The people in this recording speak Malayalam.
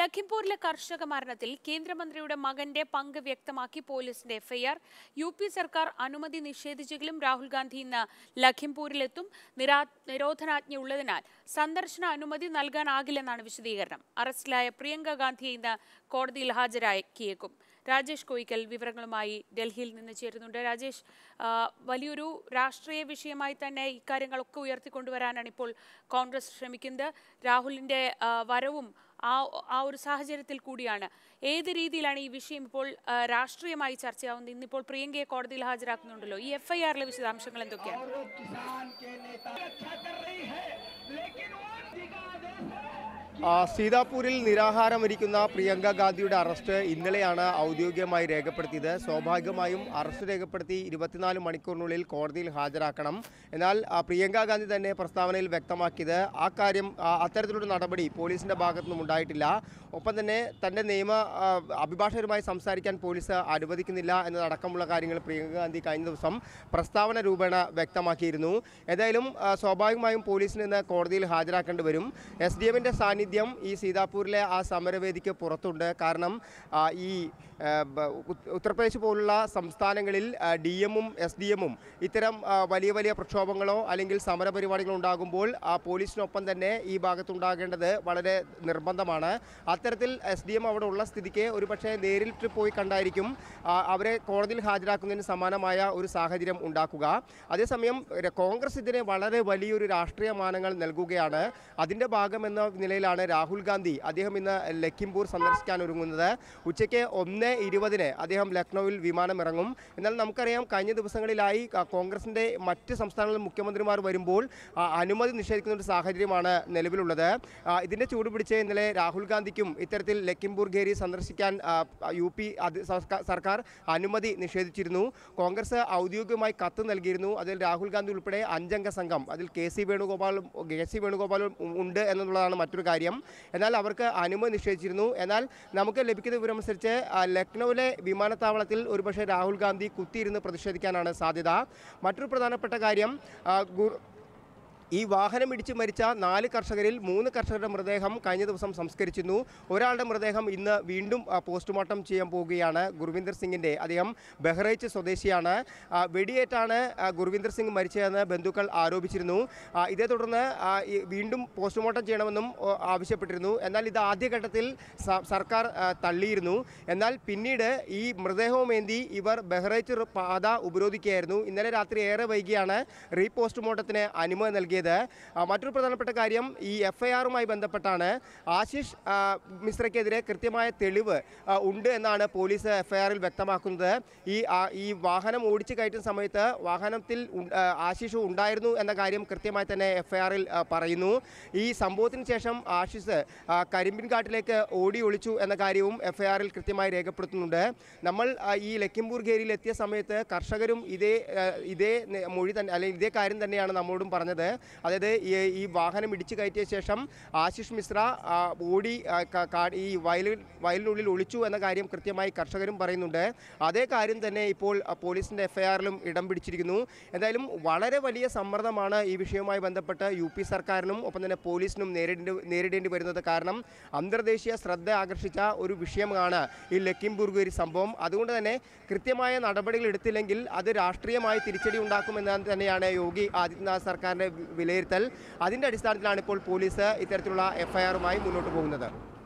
ലഖിംപൂരിലെ കർഷക മരണത്തിൽ കേന്ദ്രമന്ത്രിയുടെ മകന്റെ പങ്ക് വ്യക്തമാക്കി പോലീസിന്റെ എഫ്ഐആർ യു പി സർക്കാർ അനുമതി നിഷേധിച്ചെങ്കിലും രാഹുൽ ഗാന്ധി ഇന്ന് ലഖിംപൂരിലെത്തും നിരാ നിരോധനാജ്ഞ ഉള്ളതിനാൽ സന്ദർശന അനുമതി നൽകാനാകില്ലെന്നാണ് വിശദീകരണം അറസ്റ്റിലായ പ്രിയങ്ക ഗാന്ധിയെ ഇന്ന് കോടതിയിൽ ഹാജരാക്കിയേക്കും രാജേഷ് കോയിക്കൽ വിവരങ്ങളുമായി ഡൽഹിയിൽ നിന്ന് ചേരുന്നുണ്ട് രാജേഷ് ആ, വലിയൊരു രാഷ്ട്രീയ വിഷയമായി തന്നെ ഇക്കാര്യങ്ങളൊക്കെ ഉയർത്തിക്കൊണ്ടുവരാനാണ് ഇപ്പോൾ കോൺഗ്രസ് ശ്രമിക്കുന്നത് രാഹുലിന്റെ ആ, വരവും ആ ആ ഒരു സാഹചര്യത്തിൽ കൂടിയാണ് ഏത് രീതിയിലാണ് ഈ വിഷയം ഇപ്പോൾ ആ, രാഷ്ട്രീയമായി ചർച്ചയാവുന്നത് ഇന്നിപ്പോൾ പ്രിയങ്കയെ കോടതിയിൽ ഹാജരാക്കുന്നുണ്ടല്ലോ ഈ എഫ് ഐ ആറിലെ വിശദാംശങ്ങൾ എന്തൊക്കെയാണ് और वो किसान के नेता अच्छा कर रही है लेकिन वो जी का आदेश है ആ, സീതാപൂരിൽ നിരാഹാരമിരിക്കുന്ന പ്രിയങ്ക ഗാന്ധിയുടെ അറസ്റ്റ് ഇന്നലെയാണ് ഔദ്യോഗികമായി രേഖപ്പെടുത്തിയത് സ്വാഭാവികമായും അറസ്റ്റ് രേഖപ്പെടുത്തി ഇരുപത്തിനാല് മണിക്കൂറിനുള്ളിൽ കോടതിയിൽ ഹാജരാക്കണം എന്നാൽ ആ, പ്രിയങ്ക ഗാന്ധി തന്നെ പ്രസ്താവനയിൽ വ്യക്തമാക്കിയത് ആ കാര്യം ആ, അത്തരത്തിലുള്ള നടപടി പോലീസിന്റെ ഭാഗത്തുനിന്നും ഉണ്ടായിട്ടില്ല ഒപ്പം തന്നെ തന്റെ നിയമ ആ, അഭിഭാഷകരുമായി സംസാരിക്കാൻ പോലീസ് അനുവദിക്കുന്നില്ല എന്നതടക്കമുള്ള കാര്യങ്ങൾ പ്രിയങ്ക ഗാന്ധി കഴിഞ്ഞ ദിവസം പ്രസ്താവന രൂപേണ വ്യക്തമാക്കിയിരുന്നു ഏതായാലും ആ, സ്വാഭാവികമായും പോലീസിന് ഇന്ന് കോടതിയിൽ ഹാജരാക്കേണ്ടി വരും എസ് ഡി എമ്മിൻ്റെ സാന്നിധ്യം ഈ സീതാപൂരിലെ ആ സമരവേദിക്ക് പുറത്തുണ്ട് കാരണം ആ, ഈ ആ, ബ- ഉത്- ഉത്തർപ്രദേശ് പോലുള്ള സംസ്ഥാനങ്ങളിൽ ഡി എമ്മും എസ് ഡി എമ്മും ഇത്തരം ആ, വലിയ വലിയ പ്രക്ഷോഭങ്ങളോ അല്ലെങ്കിൽ സമരപരിപാടികളോ ഉണ്ടാകുമ്പോൾ ആ പോലീസിനൊപ്പം തന്നെ ഈ ഭാഗത്തുണ്ടാകേണ്ടത് വളരെ നിർബന്ധമാണ് അത്തരത്തിൽ എസ് ഡി എം അവിടെ ഉള്ള സ്ഥിതിക്ക് ഒരുപക്ഷെ നേരിട്ട് പോയി കണ്ടായിരിക്കും ആ, അവരെ കോടതിയിൽ ഹാജരാക്കുന്നതിന് സമാനമായ ഒരു സാഹചര്യം ഉണ്ടാക്കുക അതേസമയം ര- കോൺഗ്രസ് ഇതിനെ വളരെ വലിയൊരു രാഷ്ട്രീയ മാനങ്ങൾ നൽകുകയാണ് അതിൻ്റെ ഭാഗമെന്ന നിലയിലാണ് രാഹുൽ ഗാന്ധി അദ്ദേഹം ഇന്ന് ലഖിംപൂർ സന്ദർശിക്കാൻ ഒരുങ്ങുന്നത് ഉച്ചയ്ക്ക് ഒന്ന് ഇരുപതിന് അദ്ദേഹം ലക്നൌവിൽ വിമാനം ഇറങ്ങും എന്നാൽ നമുക്കറിയാം കഴിഞ്ഞ ദിവസങ്ങളിലായി ക- കോൺഗ്രസിൻ്റെ മറ്റ് സംസ്ഥാനങ്ങളിലെ മുഖ്യമന്ത്രിമാർ വരുമ്പോൾ ആ, അനുമതി നിഷേധിക്കുന്ന ഒരു സാഹചര്യമാണ് നിലവിലുള്ളത് ആ, ഇതിൻ്റെ ചൂട് പിടിച്ച് ഇന്നലെ രാഹുൽ ഗാന്ധിക്കും ഇത്തരത്തിൽ ലഖിംപൂർ ഖേരി സന്ദർശിക്കാൻ ആ, യു പി അത് സർക്കാ- സർക്കാർ അനുമതി നിഷേധിച്ചിരുന്നു കോൺഗ്രസ് ഔദ്യോഗികമായി കത്ത് നൽകിയിരുന്നു അതിൽ രാഹുൽ ഗാന്ധി ഉൾപ്പെടെ അഞ്ചംഗ സംഘം അതിൽ കെ സി വേണുഗോപാലും കെ സി വേണുഗോപാലും ഉ- ഉണ്ട് എന്നുള്ളതാണ് മറ്റൊരു കാര്യം എന്നാൽ അവർക്ക് അനുമതി നിഷേധിച്ചിരുന്നു എന്നാൽ നമുക്ക് ലഭിക്കുന്ന വിവരമനുസരിച്ച് ആ, ലക്നൌവിലെ വിമാനത്താവളത്തിൽ ഒരുപക്ഷെ രാഹുൽ ഗാന്ധി കുത്തിയിരുന്ന് പ്രതിഷേധിക്കാനാണ് സാധ്യത മറ്റൊരു പ്രധാനപ്പെട്ട കാര്യം ആ, ഗു- ഈ വാഹനം ഇടിച്ച് മരിച്ച നാല് കർഷകരിൽ മൂന്ന് കർഷകരുടെ മൃതദേഹം കഴിഞ്ഞ ദിവസം സംസ്കരിച്ചിരുന്നു ഒരാളുടെ മൃതദേഹം ഇന്ന് വീണ്ടും ആ, പോസ്റ്റ്മോർട്ടം ചെയ്യാൻ പോവുകയാണ് ഗുർവിന്ദർ സിംഗിൻ്റെ അദ്ദേഹം ബഹ്റൈച്ച് സ്വദേശിയാണ് ആ, വെടിയേറ്റാണ് ആ, ഗുർവിന്ദർ സിംഗ് മരിച്ചതെന്ന് ബന്ധുക്കൾ ആരോപിച്ചിരുന്നു ആ, ഇതേ തുടർന്ന് ആ, ഈ വീണ്ടും പോസ്റ്റ്മോർട്ടം ചെയ്യണമെന്നും ഓ, ആവശ്യപ്പെട്ടിരുന്നു എന്നാൽ ഇത് ആദ്യഘട്ടത്തിൽ സ- സർക്കാർ ആ, തള്ളിയിരുന്നു എന്നാൽ പിന്നീട് ഈ മൃതദേഹവുമേന്തി ഇവർ ബഹ്റൈച്ച് റ- പാത ഉപരോധിക്കുകയായിരുന്നു ഇന്നലെ രാത്രി ഏറെ വൈകിയാണ് റീ പോസ്റ്റ്മോർട്ടത്തിന് അനുമതി നൽകിയത് ആ, മറ്റൊരു പ്രധാനപ്പെട്ട കാര്യം ഈ എഫ് ഐ ആറുമായി ബന്ധപ്പെട്ടാണ് ആശിഷ് ആ, മിശ്രയ്ക്കെതിരെ കൃത്യമായ തെളിവ് ആ, ഉണ്ട് എന്നാണ് പോലീസ് എഫ് ഐ ആറിൽ വ്യക്തമാക്കുന്നത് ഈ ആ, ഈ വാഹനം ഓടിച്ചു കയറ്റുന്ന സമയത്ത് വാഹനത്തിൽ ഉ- ആ, ആശിഷ് ഉണ്ടായിരുന്നു എന്ന കാര്യം കൃത്യമായി തന്നെ എഫ് ഐ ആറിൽ പറയുന്നു ഈ സംഭവത്തിന് ശേഷം ആശിഷ് ആ, കരിമ്പിൻകാട്ടിലേക്ക് ഓടി ഒളിച്ചു എന്ന കാര്യവും എഫ് ഐ ആറിൽ കൃത്യമായി രേഖപ്പെടുത്തുന്നുണ്ട് നമ്മൾ ആ, ഈ ലക്കിംപൂർ ഖേരിയിൽ എത്തിയ സമയത്ത് കർഷകരും ഇതേ ആ, ഇതേ നെ- മൊഴി തന്നെ അല്ലെങ്കിൽ ഇതേ കാര്യം തന്നെയാണ് നമ്മളോടും പറഞ്ഞത് അതായത് ഈ ഈ വാഹനം ഇടിച്ചു കയറ്റിയ ശേഷം ആശിഷ് മിശ്ര ആ, ഓടി ആ, ക- കാ- ഈ വയലിൽ വയലിനുള്ളിൽ ഒളിച്ചു എന്ന കാര്യം കൃത്യമായി കർഷകരും പറയുന്നുണ്ട് അതേ കാര്യം തന്നെ ഇപ്പോൾ ആ, പോലീസിന്റെ എഫ്ഐആറിലും ഇടം പിടിച്ചിരിക്കുന്നു എന്തായാലും വളരെ വലിയ സമ്മർദ്ദമാണ് ഈ വിഷയവുമായി ബന്ധപ്പെട്ട് യു പി സർക്കാരിനും ഒപ്പം തന്നെ പോലീസിനും നേരിടേണ്ടി നേരിടേണ്ടി വരുന്നത് കാരണം അന്തർദേശീയ ശ്രദ്ധ ആകർഷിച്ച ഒരു വിഷയമാണ് ഈ ലക്കിംബുർഗേരി സംഭവം അതുകൊണ്ട് തന്നെ കൃത്യമായ നടപടികൾ എടുത്തില്ലെങ്കിൽ അത് രാഷ്ട്രീയമായി തിരിച്ചടി ഉണ്ടാക്കുമെന്ന് തന്നെയാണ് യോഗി ആദിത്യനാഥ് സർക്കാരിൻ്റെ വിലയിരുത്തൽ അതിൻ്റെ അടിസ്ഥാനത്തിലാണ് ഇപ്പോൾ പോലീസ് ഇത്തരത്തിലുള്ള എഫ്ഐആറുമായി മുന്നോട്ട് പോകുന്നത്